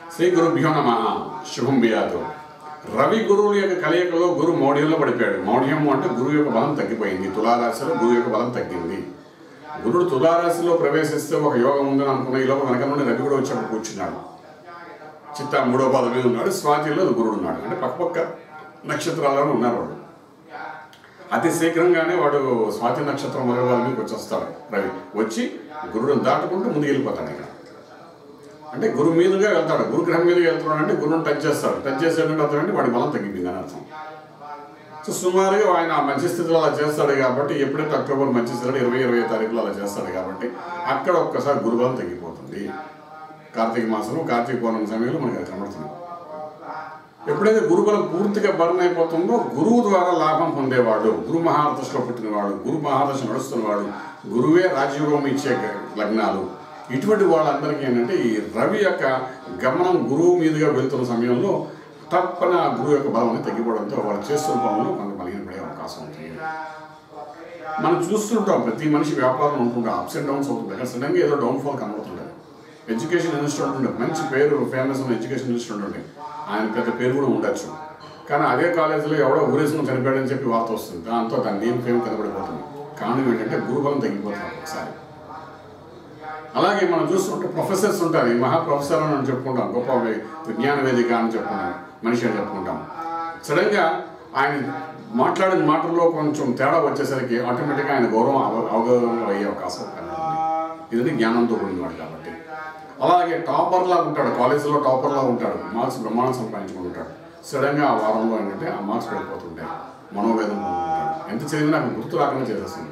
శ్రీ గురుభ్యో నమ శుభం బియాదు రవి గురువుల యొక్క కలయికలో గురు మౌఢ్యంలో పడిపోయాడు మౌఢ్యం అంటే గురువు యొక్క బలం తగ్గిపోయింది తులారాశిలో గురువు యొక్క బలం తగ్గింది గురుడు తులారాశిలో ప్రవేశిస్తే ఒక యోగం ఉందని అనుకున్న ఈ లోపల వెనక నుండి రవి కూడా వచ్చి అక్కడ కూర్చున్నాడు చిత్త మూడో పాదం మీద ఉన్నాడు స్వాతిలో గురుడు ఉన్నాడు అంటే పక్కపక్క నక్షత్రాలలో ఉన్నారు వాడు అతి శీఘ్రంగానే వాడు స్వాతి నక్షత్రం మొదటి వాళ్ళ మీదకి వచ్చేస్తాడు రవి వచ్చి గురువుని దాటుకుంటూ ముందుకు వెళ్ళిపోతాడు ఇక అంటే గురువు మీదుగా వెళ్తాడు గురుగ్రహం మీదుగా వెళ్తున్నాడు అంటే గురువుని టచ్ చేస్తాడు టచ్ చేసేటంటే అర్థం అంటే వాడి బలం తగ్గిపోయింది అని అర్థం సో సుమారుగా ఆయన ఆ మంచి స్థితిలో అలా చేస్తాడు కాబట్టి ఎప్పుడైతే అక్టోబర్ మంచి స్థితిలో ఇరవై ఇరవై తారీఖులో అలా చేస్తాడు కాబట్టి అక్కడ ఒక్కసారి గురుబలం తగ్గిపోతుంది కార్తీక మాసంలో కార్తీక పౌర్ణమి సమయంలో మనకి అది కనబడుతుంది ఎప్పుడైతే గురుబలం పూర్తిగా బర్న్ అయిపోతుందో గురువు ద్వారా లాభం పొందేవాడు గురు మహాదశలో పుట్టినవాడు గురు మహాదశ నడుస్తున్నవాడు గురువే రాజయోగం ఇచ్చే గ- లగ్నాలు ఇటువంటి వాళ్ళందరికీ ఏంటంటే ఈ రవి యొక్క గమనం గురువు మీదుగా వెళ్తున్న సమయంలో తప్పన గురువు యొక్క బలం అనేది తగ్గిపోవడంతో వాళ్ళు చేస్తున్న పనులు కొంత బలహీనపడే అవకాశం ఉంటుంది మనం చూస్తుంటాం ప్రతి మనిషి వ్యాపారం ఉంటుంటాం అప్స్ అండ్ డౌన్స్ అవుతుంటాయి కానీ సడన్గా ఏదో డౌన్ఫాల్ కనబడుతుంటుంది ఎడ్యుకేషన్ ఇన్స్టిట్యూట్ ఉండే మంచి పేరు ఫేమస్ ఉన్న ఎడ్యుకేషన్ ఇన్స్టిట్యూట్ ఉండే ఆయన పెద్ద పేరు కూడా ఉండొచ్చు కానీ అదే కాలేజీలో ఎవడో ఊరేసుకుని చనిపోయాడని చెప్పి వార్త వస్తుంది దాంతో దాని నేమ్ ఫేమ్ కనబడిపోతుంది కారణం ఏంటంటే గురుబలం తగ్గిపోతుంది ఒకసారి అలాగే మనం చూస్తుంటే ప్రొఫెసర్స్ ఉంటారు ఈ మహా ప్రొఫెసర్ అని మనం చెప్పుకుంటాం గొప్ప వి- విజ్ఞాన వేదిక అని చెప్పుకుంటాం మనిషి అని చెప్పుకుంటాం సడన్గా ఆయన మాట్లాడిన మాటల్లో కొంచెం తేడా వచ్చేసరికి ఆటోమేటిక్గా ఆయన గౌరవం అవ- అవగౌరవం అయ్యే అవకాశం కనబడుతుంది ఇది జ్ఞానంతో కూడినవాడు కాబట్టి అలాగే టాపర్లా ఉంటాడు కాలేజీలో టాపర్లా ఉంటాడు మార్క్స్ బ్రహ్మాండం సంపాదించుకుని ఉంటాడు సడన్గా ఆ వారంలో ఏంటంటే ఆ మార్క్స్ పడిపోతుంటాయి మనోవేదం పొందుతుంటాడు ఎంత చదివినా నాకు గుర్తు రాకుండా చేసేస్తుంది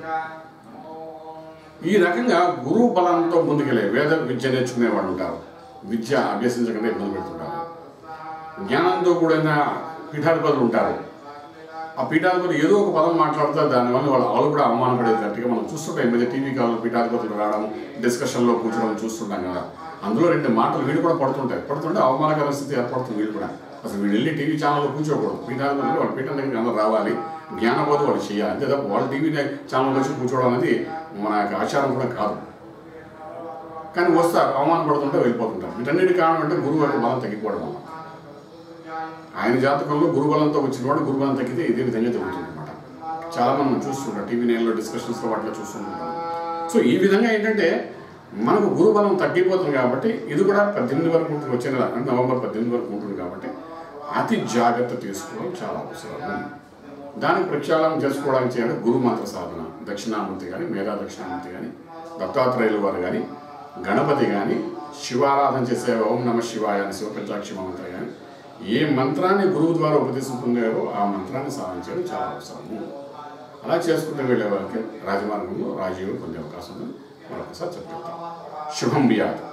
ఈ రకంగా గురువు బలంతో ముందుకెళ్ళే వేద విద్య నేర్చుకునేవాళ్ళు ఉంటారు విద్య అభ్యసించకుండా ఇబ్బంది పెడుతుంటారు జ్ఞానంతో కూడిన పీఠాధిపతులు ఉంటారు ఆ పీఠాధిపతులు ఏదో ఒక పదం మాట్లాడితే దానివల్ల వాళ్ళ వాళ్ళు కూడా అవమానపడేటట్టుగా మనం చూస్తుంటాం ఈ మధ్య టీవీ కావాలి పీఠాధిపతులు రావడం డిస్కషన్లో కూర్చోవడం చూస్తుంటాం కదా అందులో రెండు మాటలు వీళ్ళు కూడా పడుతుంటాయి పడుతుంటే అవమానకర స్థితి ఏర్పడుతుంది వీళ్ళు కూడా అసలు వీళ్ళు వెళ్ళి టీవీ ఛానల్లో కూర్చోకూడదు పీఠాధిపతులు వాళ్ళ పీఠం దగ్గరికి అందరూ రావాలి జ్ఞానబోధ వాళ్ళు చేయాలి అంతే తప్ప వాళ్ళు టీవీ ఛానల్ వచ్చి కూర్చోవడం అనేది మన యొక్క ఆచారం కూడా కాదు కానీ వస్తారు అవమానపడుతుంటే వెళ్ళిపోతుంటారు వీటన్నిటి కారణం అంటే గురువు యొక్క బలం తగ్గిపోవడం వల్ల ఆయన జాతకంలో గురుబలంతో వచ్చిన వాడు గురుబలం తగ్గితే ఇదే విధంగా జరుగుతుంది అనమాట చాలా మంది మనం చూస్తుంటాం టీవీ నైన్లో డిస్కషన్స్లో వాటిలో చూస్తుంటాం సో ఈ విధంగా ఏంటంటే మనకు గురుబలం తగ్గిపోతుంది కాబట్టి ఇది కూడా పద్దెనిమిది వరకు ఉంటుంది వచ్చే నెల అంటే నవంబర్ పద్దెనిమిది వరకు ఉంటుంది కాబట్టి అతి జాగ్రత్త తీసుకోవడం చాలా అవసరం దానికి ప్రక్షాళన చేసుకోవడానికి చేయాలి గురు మంత్ర సాధన దక్షిణామూర్తి కానీ మేధా దక్షిణామూర్తి కానీ దత్తాత్రేయులు వారు కానీ గణపతి కానీ శివారాధన చేసే ఓం నమ శివాయ అని శివపంచాక్షి మంత్రం కానీ ఏ మంత్రాన్ని గురువు ద్వారా ఉపదేశం పొందారో ఆ మంత్రాన్ని సాధన చేయడం చాలా అవసరము అలా చేసుకుంటూ వెళ్ళే వాళ్ళకి రాజమార్గంలో రాజీవం పొందే అవకాశం ఉందని మరొకసారి చెప్తాం శుభం బియాదు